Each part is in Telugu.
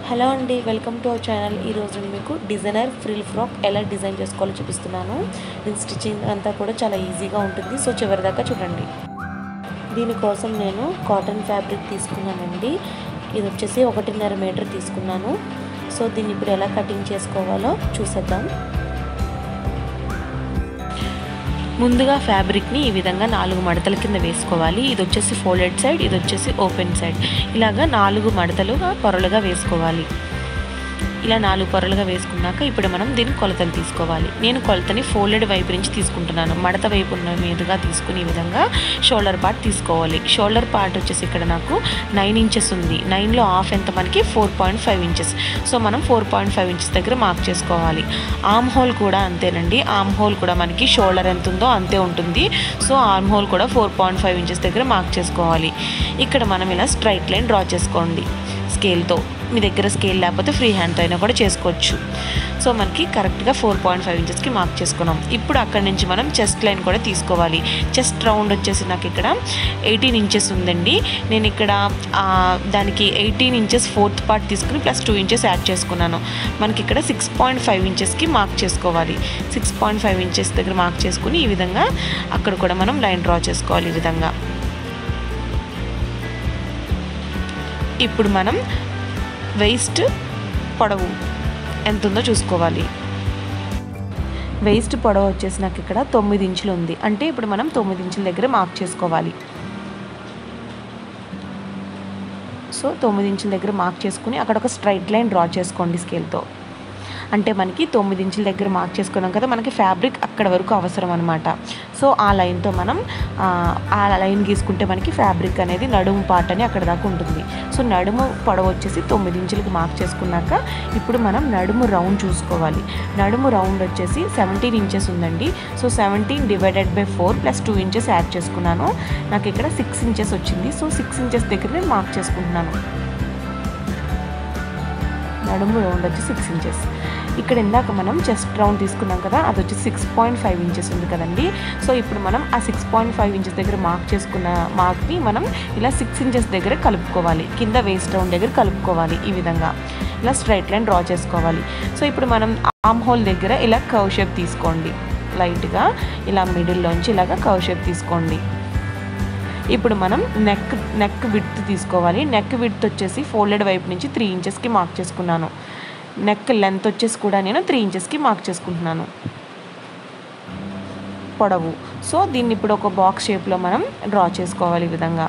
హలో అండి వెల్కమ్ టు అవర్ ఛానల్ ఈరోజు నేను మీకు డిజైనర్ ఫ్రిల్ ఫ్రాక్ ఎలా డిజైన్ చేసుకోవాలో చూపిస్తున్నాను దీని స్టిచ్చింగ్ అంతా కూడా చాలా ఈజీగా ఉంటుంది సో చివరి దాకా చూడండి దీనికోసం నేను కాటన్ ఫ్యాబ్రిక్ తీసుకున్నానండి ఇది వచ్చేసి ఒకటిన్నర మీటర్ తీసుకున్నాను సో దీన్ని ఇప్పుడు ఎలా కటింగ్ చేసుకోవాలో చూసేద్దాం ముందుగా ఫ్యాబ్రిక్ని ఈ విధంగా నాలుగు మడతల కింద వేసుకోవాలి ఇది వచ్చేసి ఫోల్డెడ్ సైడ్ ఇది వచ్చేసి ఓపెన్ సైడ్ ఇలాగా నాలుగు మడతలుగా పొరలుగా వేసుకోవాలి ఇలా నాలుగు పొరలుగా వేసుకున్నాక ఇప్పుడు మనం దీని కొలతలు తీసుకోవాలి నేను కొలతని ఫోల్డెడ్ వైపు నుంచి తీసుకుంటున్నాను మడత వైపు ఉన్న మీదుగా తీసుకునే విధంగా షోల్డర్ పార్ట్ తీసుకోవాలి షోల్డర్ పార్ట్ వచ్చేసి ఇక్కడ నాకు నైన్ ఇంచెస్ ఉంది నైన్లో హాఫ్ ఎంత మనకి four point five inches so మనం ఫోర్ పాయింట్ ఫైవ్ ఇంచెస్ దగ్గర మార్క్ చేసుకోవాలి ఆమ్ హోల్ కూడా అంతేనండి ఆమ్ హోల్ కూడా మనకి షోల్డర్ ఎంత ఉందో అంతే ఉంటుంది సో ఆర్మ్ హోల్ కూడా ఫోర్ పాయింట్ ఫైవ్ ఇంచెస్ దగ్గర మార్క్ చేసుకోవాలి ఇక్కడ మనం ఇలా స్ట్రైట్ లైన్ డ్రా చేసుకోండి స్కేల్తో మీ దగ్గర స్కేల్ లేకపోతే ఫ్రీ హ్యాండ్తో అయినా కూడా చేసుకోవచ్చు సో మనకి కరెక్ట్గా ఫోర్ పాయింట్ ఫైవ్ ఇంచెస్కి మార్క్ చేసుకున్నాం ఇప్పుడు అక్కడి నుంచి మనం చెస్ట్ లైన్ కూడా తీసుకోవాలి చెస్ట్ రౌండ్ వచ్చేసి నాకు ఇక్కడ ఎయిటీన్ ఇంచెస్ ఉందండి నేను ఇక్కడ దానికి ఎయిటీన్ ఇంచెస్ ఫోర్త్ పార్ట్ తీసుకుని ప్లస్ టూ ఇంచెస్ యాడ్ చేసుకున్నాను మనకి ఇక్కడ సిక్స్ పాయింట్ ఫైవ్ ఇంచెస్కి మార్క్ చేసుకోవాలి సిక్స్ పాయింట్ ఫైవ్ ఇంచెస్ దగ్గర మార్క్ చేసుకుని ఈ విధంగా అక్కడ కూడా మనం లైన్ డ్రా చేసుకోవాలి ఈ విధంగా ఇప్పుడు మనం వెయిస్ట్ పొడవు ఎంత ఉందో చూసుకోవాలి వెయిస్ట్ పొడవు వచ్చేసి నాకు ఇక్కడ తొమ్మిది ఇంచులు ఉంది అంటే ఇప్పుడు మనం తొమ్మిది ఇంచుల దగ్గర మార్క్ చేసుకోవాలి సో తొమ్మిది ఇంచుల దగ్గర మార్క్ చేసుకుని అక్కడ ఒక స్ట్రైట్ లైన్ డ్రా చేసుకోండి స్కేల్తో అంటే మనకి తొమ్మిది ఇంచుల దగ్గర మార్క్ చేసుకున్నాం కదా మనకి ఫ్యాబ్రిక్ అక్కడ వరకు అవసరం అనమాట సో ఆ లైన్తో మనం ఆ లైన్ గీసుకుంటే మనకి ఫ్యాబ్రిక్ అనేది నడుము పార్ట్ అని అక్కడ దాకా ఉంటుంది సో నడుము పొడవు వచ్చేసి తొమ్మిది ఇంచులకి మార్క్ చేసుకున్నాక ఇప్పుడు మనం నడుము రౌండ్ చూసుకోవాలి నడుము రౌండ్ వచ్చేసి సెవెంటీన్ ఇంచెస్ ఉందండి so seventeen divided by four plus two inches add చేసుకున్నాను నాకు ఇక్కడ సిక్స్ ఇంచెస్ వచ్చింది సో సిక్స్ ఇంచెస్ దగ్గర నేను మార్క్ చేసుకుంటున్నాను నడుము రౌండ్ వచ్చి సిక్స్ ఇంచెస్ ఇక్కడ ఇందాక మనం చెస్ట్ రౌండ్ తీసుకున్నాం కదా అది వచ్చి సిక్స్ పాయింట్ ఫైవ్ ఇంచెస్ ఉంది కదండి సో ఇప్పుడు మనం ఆ సిక్స్ పాయింట్ ఫైవ్ ఇంచెస్ దగ్గర మార్క్ చేసుకున్న మార్క్ని మనం ఇలా సిక్స్ ఇంచెస్ దగ్గర కలుపుకోవాలి కింద వేస్ట్ రౌండ్ దగ్గర కలుపుకోవాలి ఈ విధంగా ఇలా స్ట్రైట్ లైన్ డ్రా చేసుకోవాలి సో ఇప్పుడు మనం ఆమ్ హోల్ దగ్గర ఇలా కవ్ షేప్ తీసుకోండి లైట్గా ఇలా మిడిల్లోంచి ఇలాగా కవ్ షేప్ తీసుకోండి ఇప్పుడు మనం నెక్ నెక్ విడ్త్ తీసుకోవాలి నెక్ విడ్త్ వచ్చేసి ఫోల్డెడ్ వైపు నుంచి త్రీ ఇంచెస్కి మార్క్ చేసుకున్నాను నెక్ లెంత్ వచ్చేసి కూడా నేను త్రీ ఇంచెస్కి మార్క్ చేసుకుంటున్నాను పొడవు సో దీన్ని ఇప్పుడు ఒక బాక్స్ షేప్లో మనం డ్రా చేసుకోవాలి ఈ విధంగా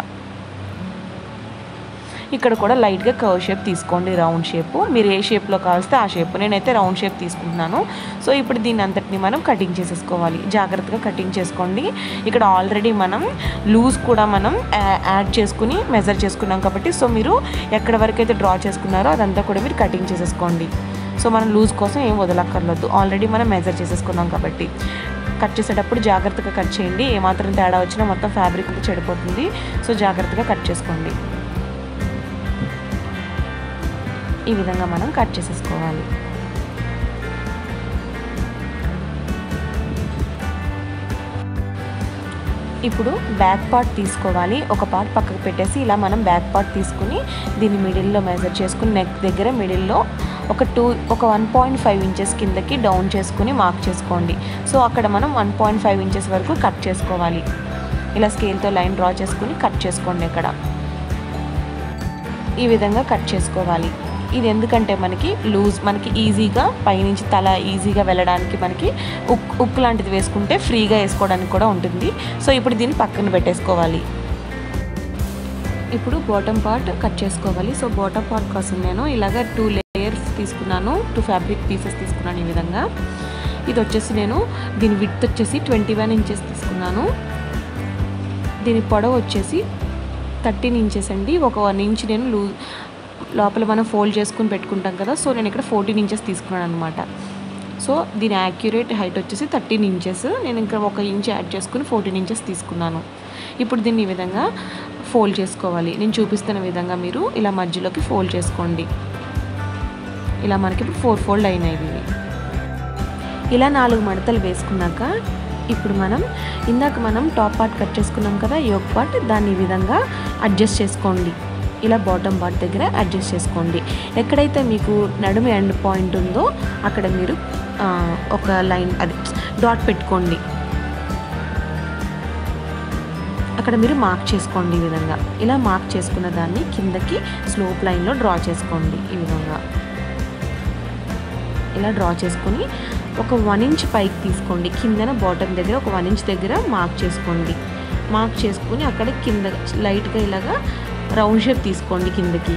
ఇక్కడ కూడా లైట్గా కర్వ్ షేప్ తీసుకోండి రౌండ్ షేప్ మీరు ఏ షేప్లో కావాల్స్తే ఆ షేప్ నేనైతే రౌండ్ షేప్ తీసుకుంటున్నాను సో ఇప్పుడు దీని అంతటిని మనం కటింగ్ చేసేసుకోవాలి జాగ్రత్తగా కటింగ్ చేసుకోండి ఇక్కడ ఆల్రెడీ మనం లూజ్ కూడా మనం యాడ్ చేసుకుని మెజర్ చేసుకున్నాం కాబట్టి సో మీరు ఎక్కడ వరకు అయితే డ్రా చేసుకున్నారో అదంతా కూడా మీరు కటింగ్ చేసేసుకోండి సో మనం లూజ్ కోసం ఏం వదలక్కర్లేదు ఆల్రెడీ మనం మెజర్ చేసేసుకున్నాం కాబట్టి కట్ చేసేటప్పుడు జాగ్రత్తగా కట్ చేయండి ఏమాత్రం తేడా వచ్చినా మొత్తం ఫ్యాబ్రిక్ చెడిపోతుంది సో జాగ్రత్తగా కట్ చేసుకోండి ఈ విధంగా మనం కట్ చేసేసుకోవాలి ఇప్పుడు బ్యాక్ పార్ట్ తీసుకోవాలి ఒక పార్ట్ పక్కకు పెట్టేసి ఇలా మనం బ్యాక్ పార్ట్ తీసుకుని దీన్ని మిడిల్లో మెజర్ చేసుకుని నెక్ దగ్గర మిడిల్లో ఒక టూ ఒక వన్ పాయింట్ ఫైవ్ ఇంచెస్ కిందకి డౌన్ చేసుకుని మార్క్ చేసుకోండి సో అక్కడ మనం వన్ పాయింట్ ఫైవ్ ఇంచెస్ వరకు కట్ చేసుకోవాలి ఇలా స్కేల్తో లైన్ డ్రా చేసుకుని కట్ చేసుకోండి ఇక్కడ ఈ విధంగా కట్ చేసుకోవాలి ఇది ఎందుకంటే మనకి లూజ్ మనకి ఈజీగా పైనుంచి తల ఈజీగా వెళ్ళడానికి మనకి ఉక్ ఉక్ లాంటిది వేసుకుంటే ఫ్రీగా వేసుకోవడానికి కూడా ఉంటుంది సో ఇప్పుడు దీన్ని పక్కన పెట్టేసుకోవాలి ఇప్పుడు బాటమ్ పార్ట్ కట్ చేసుకోవాలి సో బాటమ్ పార్ట్ కోసం నేను ఇలాగ టూ లేయర్స్ తీసుకున్నాను టూ ఫ్యాబ్రిక్ పీసెస్ తీసుకున్నాను ఈ విధంగా ఇది వచ్చేసి నేను దీని విత్ వచ్చేసి ట్వంటీ వన్ ఇంచెస్ తీసుకున్నాను దీని పొడవు వచ్చేసి థర్టీన్ ఇంచెస్ అండి ఒక వన్ ఇంచ్ నేను లూ లోపల మనం ఫోల్డ్ చేసుకుని పెట్టుకుంటాం కదా సో నేను ఇక్కడ ఫోర్టీన్ ఇంచెస్ తీసుకున్నాను అనమాట సో దీని యాక్యురేట్ హైట్ వచ్చేసి థర్టీన్ ఇంచెస్ నేను ఇంకా ఒక ఇంచ్ యాడ్ చేసుకుని ఫోర్టీన్ ఇంచెస్ తీసుకున్నాను ఇప్పుడు దీన్ని ఈ విధంగా ఫోల్డ్ చేసుకోవాలి నేను చూపిస్తున్న విధంగా మీరు ఇలా మధ్యలోకి ఫోల్డ్ చేసుకోండి ఇలా మనకి ఇప్పుడు ఫోర్ ఫోల్డ్ అయినాయి ఇవి ఇలా నాలుగు మడతలు వేసుకున్నాక ఇప్పుడు మనం ఇందాక మనం టాప్ పార్ట్ కట్ చేసుకున్నాం కదా యోగ్ పార్ట్ దాన్ని ఈ విధంగా అడ్జస్ట్ చేసుకోండి ఇలా బాటమ్ పార్ట్ దగ్గర అడ్జస్ట్ చేసుకోండి ఎక్కడైతే మీకు నడుము ఎండ్ పాయింట్ ఉందో అక్కడ మీరు ఆ, ఒక లైన్ అది డాట్ పెట్టుకోండి అక్కడ మీరు మార్క్ చేసుకోండి ఈ విధంగా ఇలా మార్క్ చేసుకున్న దాన్ని కిందకి స్లోప్ లైన్లో డ్రా చేసుకోండి ఈ విధంగా ఇలా డ్రా చేసుకొని ఒక వన్ ఇంచ్ పైకి తీసుకోండి కిందన బాటమ్ దగ్గర ఒక వన్ ఇంచ్ దగ్గర మార్క్ చేసుకోండి మార్క్ చేసుకుని అక్కడ కింద లైట్గా ఇలాగా రౌండ్ షేప్ తీసుకోండి కిందకి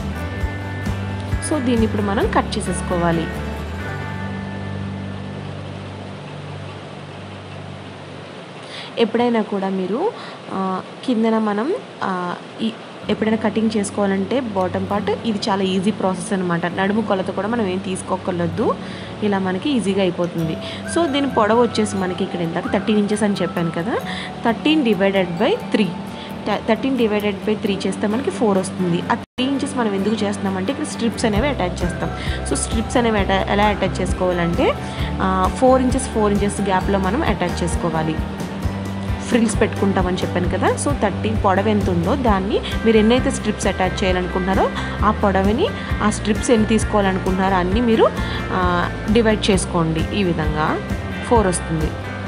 సో దీన్ని ఇప్పుడు మనం కట్ చేసేసుకోవాలి ఎప్పుడైనా కూడా మీరు ఆ, కిందన మనం ఆ, ఈ ఎప్పుడైనా కటింగ్ చేసుకోవాలంటే బాటమ్ పార్ట్ ఇది చాలా ఈజీ ప్రాసెస్ అనమాట నడుము కొలత కూడా మనం ఏం తీసుకోకర్లేదు ఇలా మనకి ఈజీగా అయిపోతుంది సో దీని పొడవు వచ్చేసి మనకి ఇక్కడ ఇందాక థర్టీన్ ఇంచెస్ అని చెప్పాను కదా thirteen divided by three thirteen divided by three చేస్తే మనకి ఫోర్ వస్తుంది ఆ త్రీ ఇంచెస్ మనం ఎందుకు చేస్తున్నామంటే ఇక్కడ స్ట్రిప్స్ అనేవి అటాచ్ చేస్తాం సో స్ట్రిప్స్ అనేవి అటా ఎలా అటాచ్ చేసుకోవాలంటే ఫోర్ ఇంచెస్ ఫోర్ ఇంచెస్ గ్యాప్లో మనం అటాచ్ చేసుకోవాలి ఫ్రిల్స్ పెట్టుకుంటామని చెప్పాను కదా సో థర్టీ పొడవు ఎంత ఉందో దాన్ని మీరు ఎన్నైతే స్ట్రిప్స్ అటాచ్ చేయాలనుకుంటున్నారో ఆ పొడవుని ఆ స్ట్రిప్స్ ఎన్ని తీసుకోవాలనుకుంటున్నారో అన్నీ మీరు డివైడ్ చేసుకోండి ఈ విధంగా ఫోర్ వస్తుంది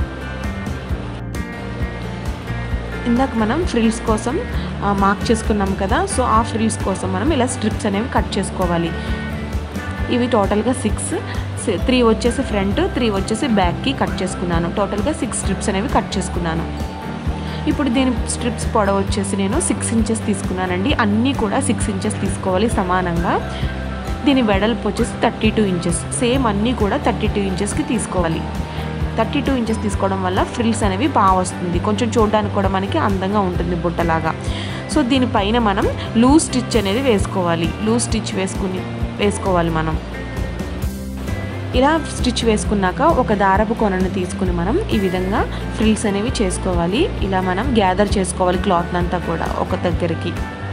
ఇందాక మనం ఫ్రిల్స్ కోసం ఆ, మార్క్ చేసుకున్నాం కదా సో ఆ ఫ్రిల్స్ కోసం మనం ఇలా స్ట్రిప్స్ అనేవి కట్ చేసుకోవాలి ఇవి టోటల్గా సిక్స్ త్రీ వచ్చేసి ఫ్రంట్ త్రీ వచ్చేసి బ్యాక్కి కట్ చేసుకున్నాను టోటల్గా సిక్స్ స్ట్రిప్స్ అనేవి కట్ చేసుకున్నాను ఇప్పుడు దీని స్ట్రిప్స్ పొడవు వచ్చేసి నేను సిక్స్ ఇంచెస్ తీసుకున్నానండి అన్నీ కూడా సిక్స్ ఇంచెస్ తీసుకోవాలి సమానంగా దీని వెడల్పు వచ్చేసి థర్టీ టూ ఇంచెస్ సేమ్ అన్నీ కూడా థర్టీ టూ ఇంచెస్కి తీసుకోవాలి థర్టీ టూ ఇంచెస్ తీసుకోవడం వల్ల ఫ్రిల్స్ అనేవి బాగా వస్తుంది కొంచెం చూడడానికి కూడా మనకి అందంగా ఉంటుంది బుట్టలాగా సో దీనిపైన మనం లూజ్ స్టిచ్ అనేది వేసుకోవాలి లూజ్ స్టిచ్ వేసుకుని వేసుకోవాలి మనం ఇలా స్టిచ్ వేసుకున్నాక ఒక దారపు కొనను తీసుకుని మనం ఈ విధంగా ఫ్రిల్స్ అనేవి చేసుకోవాలి ఇలా మనం గ్యాదర్ చేసుకోవాలి క్లాత్ అంతా కూడా ఒక దగ్గరికి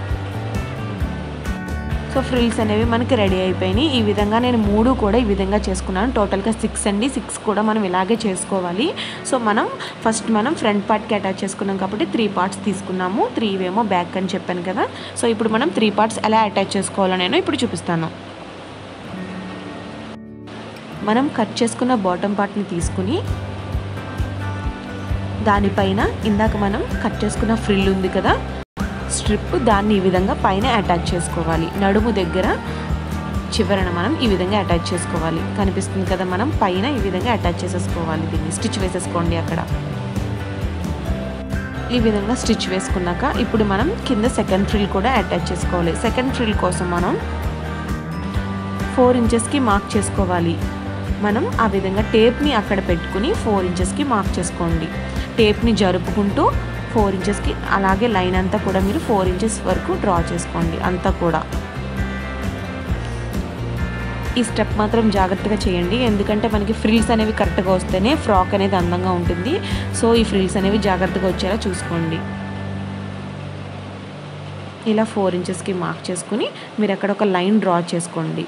సో ఫ్రిల్స్ అనేవి మనకి రెడీ అయిపోయినాయి ఈ విధంగా నేను మూడు కూడా ఈ విధంగా చేసుకున్నాను టోటల్గా సిక్స్ అండి సిక్స్ కూడా మనం ఇలాగే చేసుకోవాలి సో మనం ఫస్ట్ మనం ఫ్రంట్ పార్ట్కి అటాచ్ చేసుకున్నాం కాబట్టి త్రీ పార్ట్స్ తీసుకున్నాము త్రీ ఏమో బ్యాక్ అని చెప్పాను కదా సో ఇప్పుడు మనం త్రీ పార్ట్స్ ఎలా అటాచ్ చేసుకోవాలో నేను ఇప్పుడు చూపిస్తాను మనం కట్ చేసుకున్న బాటమ్ పార్ట్ని తీసుకుని దానిపైన ఇందాక మనం కట్ చేసుకున్న ఫ్రిల్ ఉంది కదా స్ట్రిప్ దాన్ని ఈ విధంగా పైన అటాచ్ చేసుకోవాలి నడుము దగ్గర చివరన మనం ఈ విధంగా అటాచ్ చేసుకోవాలి కనిపిస్తుంది కదా మనం పైన ఈ విధంగా అటాచ్ చేసేసుకోవాలి దీన్ని స్టిచ్ వేసేసుకోండి అక్కడ ఈ విధంగా స్టిచ్ వేసుకున్నాక ఇప్పుడు మనం కింద సెకండ్ ఫ్రిల్ కూడా అటాచ్ చేసుకోవాలి సెకండ్ ఫ్రిల్ కోసం మనం ఫోర్ ఇంచెస్కి మార్క్ చేసుకోవాలి మనం ఆ విధంగా టేప్ని అక్కడ పెట్టుకుని ఫోర్ ఇంచెస్కి మార్క్ చేసుకోండి టేప్ని జరుపుకుంటూ ఫోర్ ఇంచెస్కి అలాగే లైన్ అంతా కూడా మీరు ఫోర్ ఇంచెస్ వరకు డ్రా చేసుకోండి అంతా కూడా ఈ స్టెప్ మాత్రం జాగ్రత్తగా చేయండి ఎందుకంటే మనకి ఫ్రిల్స్ అనేవి కరెక్ట్గా వస్తేనే ఫ్రాక్ అనేది అందంగా ఉంటుంది సో ఈ ఫ్రిల్స్ అనేవి జాగ్రత్తగా వచ్చేలా చూసుకోండి ఇలా ఫోర్ ఇంచెస్కి మార్క్ చేసుకుని మీరు అక్కడ ఒక లైన్ డ్రా చేసుకోండి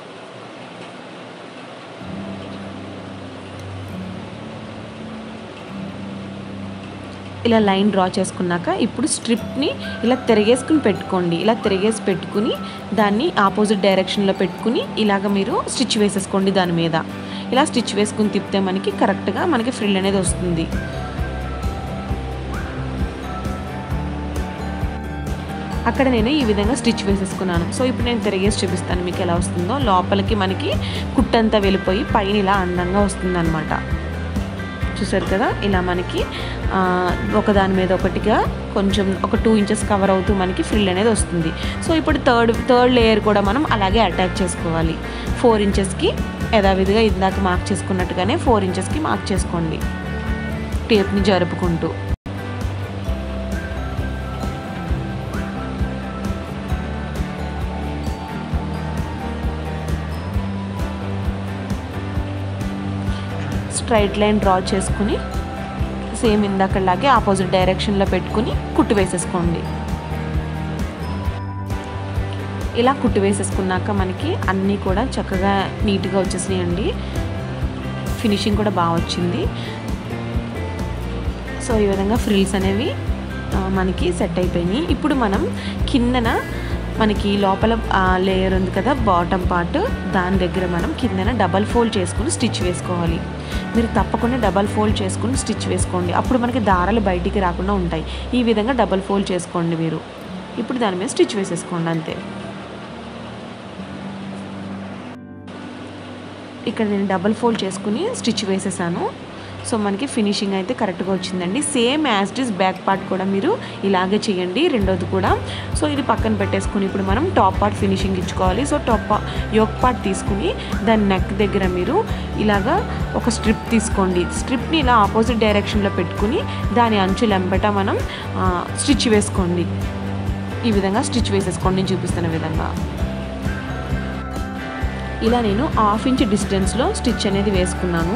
ఇలా లైన్ డ్రా చేసుకున్నాక ఇప్పుడు స్ట్రిప్ని ఇలా తిరగేసుకుని పెట్టుకోండి ఇలా తిరగేసి పెట్టుకుని దాన్ని ఆపోజిట్ డైరెక్షన్లో పెట్టుకుని ఇలాగ మీరు స్టిచ్ వేసేసుకోండి దాని మీద ఇలా స్టిచ్ వేసుకుని తిప్పితే మనకి కరెక్ట్గా మనకి ఫ్రిల్ అనేది వస్తుంది అక్కడ నేను ఈ విధంగా స్టిచ్ వేసేసుకున్నాను సో ఇప్పుడు నేను తిరిగేసి చూపిస్తాను మీకు ఎలా వస్తుందో లోపలికి మనకి కుట్టంతా వెళ్ళిపోయి పైన ఇలా అందంగా వస్తుందన్నమాట చూసారు కదా ఇలా మనకి ఆ, ఒకదాని మీద ఒకటిగా కొంచెం ఒక టూ ఇంచెస్ కవర్ అవుతూ మనకి ఫ్రిల్ అనేది వస్తుంది సో ఇప్పుడు థర్డ్ థర్డ్ లేయర్ కూడా మనం అలాగే అటాచ్ చేసుకోవాలి ఫోర్ ఇంచెస్కి యథావిధిగా ఇందాక మార్క్ చేసుకున్నట్టుగానే ఫోర్ ఇంచెస్కి మార్క్ చేసుకోండి టేప్ని జరుపుకుంటూ స్ట్రైట్ లైన్ డ్రా చేసుకుని సేమ్ ఇందాకలాగే ఆపోజిట్ డైరెక్షన్లో పెట్టుకుని కుట్టు వేసేసుకోండి ఇలా కుట్టు వేసేసుకున్నాక మనకి అన్నీ కూడా చక్కగా నీట్గా వచ్చేసినాయండి ఫినిషింగ్ కూడా బాగా వచ్చింది సో ఈ విధంగా ఫ్రిల్స్ అనేవి ఆ, మనకి సెట్ అయిపోయినాయి ఇప్పుడు మనం కిందన మనకి లోపల లేయర్ ఉంది కదా బాటమ్ పార్ట్ దాని దగ్గర మనం కిందన డబల్ ఫోల్డ్ చేసుకుని స్టిచ్ వేసుకోవాలి మీరు తప్పకుండా డబల్ ఫోల్డ్ చేసుకుని స్టిచ్ వేసుకోండి అప్పుడు మనకి దారాలు బయటికి రాకుండా ఉంటాయి ఈ విధంగా డబల్ ఫోల్డ్ చేసుకోండి మీరు ఇప్పుడు దాని మీద స్టిచ్ వేసేసుకోండి అంతే ఇక్కడ నేను డబల్ ఫోల్డ్ చేసుకుని స్టిచ్ వేసేసాను సో మనకి ఫినిషింగ్ అయితే కరెక్ట్గా వచ్చిందండి same as it is back part కూడా మీరు ఇలాగే చేయండి రెండోది కూడా సో ఇది పక్కన పెట్టేసుకుని ఇప్పుడు మనం టాప్ పార్ట్ ఫినిషింగ్ ఇచ్చుకోవాలి సో టాప్ యోక్ పార్ట్ తీసుకుని దాని నెక్ దగ్గర మీరు ఇలాగా ఒక స్ట్రిప్ తీసుకోండి స్ట్రిప్ని ఇలా ఆపోజిట్ డైరెక్షన్లో పెట్టుకుని దాని అంచులు ఎంబట మనం స్టిచ్ వేసుకోండి ఈ విధంగా స్టిచ్ వేసేసుకోండి నేను చూపిస్తున్న విధంగా ఇలా నేను హాఫ్ ఇంచ్ డిస్టెన్స్లో స్టిచ్ అనేది వేసుకున్నాను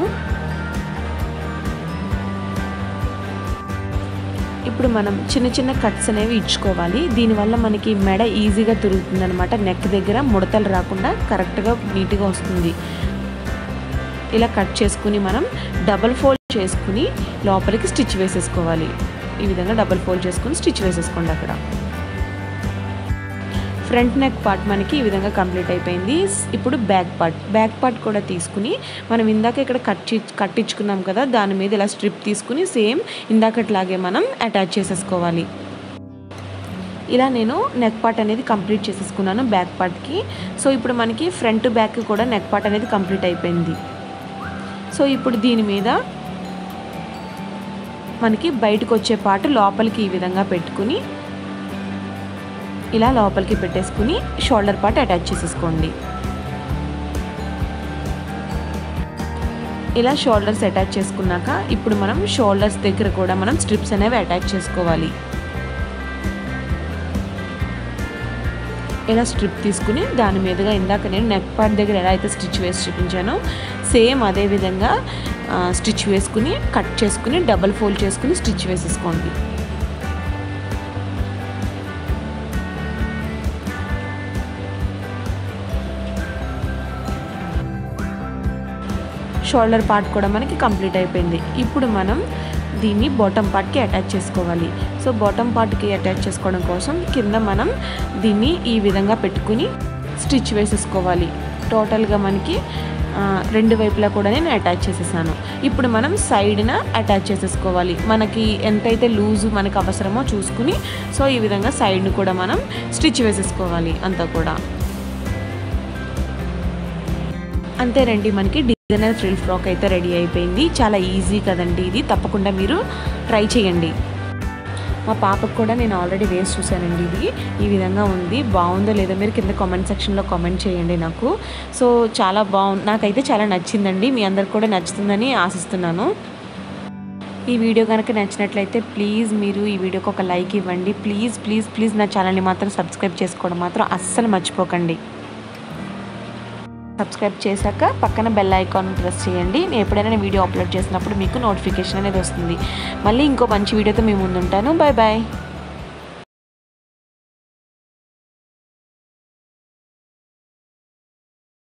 ఇప్పుడు మనం చిన్న చిన్న కట్స్ అనేవి ఇచ్చుకోవాలి దీనివల్ల మనకి మెడ ఈజీగా తిరుగుతుంది అనమాట నెక్ దగ్గర ముడతలు రాకుండా కరెక్ట్గా నీట్గా వస్తుంది ఇలా కట్ చేసుకుని మనం డబల్ ఫోల్డ్ చేసుకుని లోపలికి స్టిచ్ వేసేసుకోవాలి ఈ విధంగా డబల్ ఫోల్డ్ చేసుకుని స్టిచ్ వేసేసుకోండి అక్కడ ఫ్రంట్ నెక్ పార్ట్ మనకి ఈ విధంగా కంప్లీట్ అయిపోయింది ఇప్పుడు బ్యాక్ పార్ట్ బ్యాక్ పార్ట్ కూడా తీసుకుని మనం ఇందాక ఇక్కడ కట్ కట్టించుకున్నాం కదా దాని మీద ఇలా స్ట్రిప్ తీసుకుని సేమ్ ఇందాకట్లాగే మనం అటాచ్ చేసేసుకోవాలి ఇలా నేను నెక్ పార్ట్ అనేది కంప్లీట్ చేసేసుకున్నాను బ్యాక్ పార్ట్కి సో ఇప్పుడు మనకి ఫ్రంట్ బ్యాక్ కూడా నెక్ పార్ట్ అనేది కంప్లీట్ అయిపోయింది సో ఇప్పుడు దీని మీద మనకి బయటకు వచ్చే పార్ట్ లోపలికి ఈ విధంగా పెట్టుకుని ఇలా లోపలికి పెట్టేసుకుని షోల్డర్ పార్ట్ అటాచ్ చేసేసుకోండి ఇలా షోల్డర్స్ అటాచ్ చేసుకున్నాక ఇప్పుడు మనం షోల్డర్స్ దగ్గర కూడా మనం స్ట్రిప్స్ అనేవి అటాచ్ చేసుకోవాలి ఇలా స్ట్రిప్ తీసుకుని దాని మీదుగా ఇందాక నేను నెక్ పార్ట్ దగ్గర ఎలా అయితే స్టిచ్ వేసి చూపించానో సేమ్ అదే విధంగా స్టిచ్ వేసుకుని కట్ చేసుకుని డబల్ ఫోల్డ్ చేసుకుని స్టిచ్ వేసేసుకోండి షోల్డర్ పార్ట్ కూడా మనకి కంప్లీట్ అయిపోయింది ఇప్పుడు మనం దీన్ని బాటమ్ పార్ట్కి అటాచ్ చేసుకోవాలి సో బాటమ్ పార్ట్కి అటాచ్ చేసుకోవడం కోసం కింద మనం దీన్ని ఈ విధంగా పెట్టుకుని స్టిచ్ వేసేసుకోవాలి టోటల్గా మనకి రెండు వైపులా కూడా నేను అటాచ్ చేసేసాను ఇప్పుడు మనం సైడ్న అటాచ్ చేసేసుకోవాలి మనకి ఎంతైతే లూజు మనకు అవసరమో చూసుకుని సో ఈ విధంగా సైడ్ని కూడా మనం స్టిచ్ వేసేసుకోవాలి అంతా కూడా అంతేనండి మనకి డిజైనర్ ఫ్రిల్ ఫ్రాక్ అయితే రెడీ అయిపోయింది చాలా ఈజీ కదండి ఇది తప్పకుండా మీరు ట్రై చేయండి మా పాపకు కూడా నేను ఆల్రెడీ వేసి చూశానండి ఇది ఈ విధంగా ఉంది బాగుందో లేదో మీరు కింద కామెంట్ సెక్షన్లో కామెంట్ చేయండి నాకు సో చాలా బాగుంది నాకైతే చాలా నచ్చిందండి మీ అందరికి కూడా నచ్చుతుందని ఆశిస్తున్నాను ఈ వీడియో కనుక నచ్చినట్లయితే ప్లీజ్ మీరు ఈ వీడియోకి ఒక లైక్ ఇవ్వండి ప్లీజ్ ప్లీజ్ ప్లీజ్ నా ఛానల్ని మాత్రం సబ్స్క్రైబ్ చేసుకోవడం మాత్రం అస్సలు మర్చిపోకండి సబ్స్క్రైబ్ చేశాక పక్కన బెల్ ఐకాన్ ప్రెస్ చేయండి నేను ఎప్పుడైనా నేను వీడియో అప్లోడ్ చేసినప్పుడు మీకు నోటిఫికేషన్ అనేది వస్తుంది మళ్ళీ ఇంకో మంచి వీడియోతో మీ ముందు ఉంటాను బాయ్ బాయ్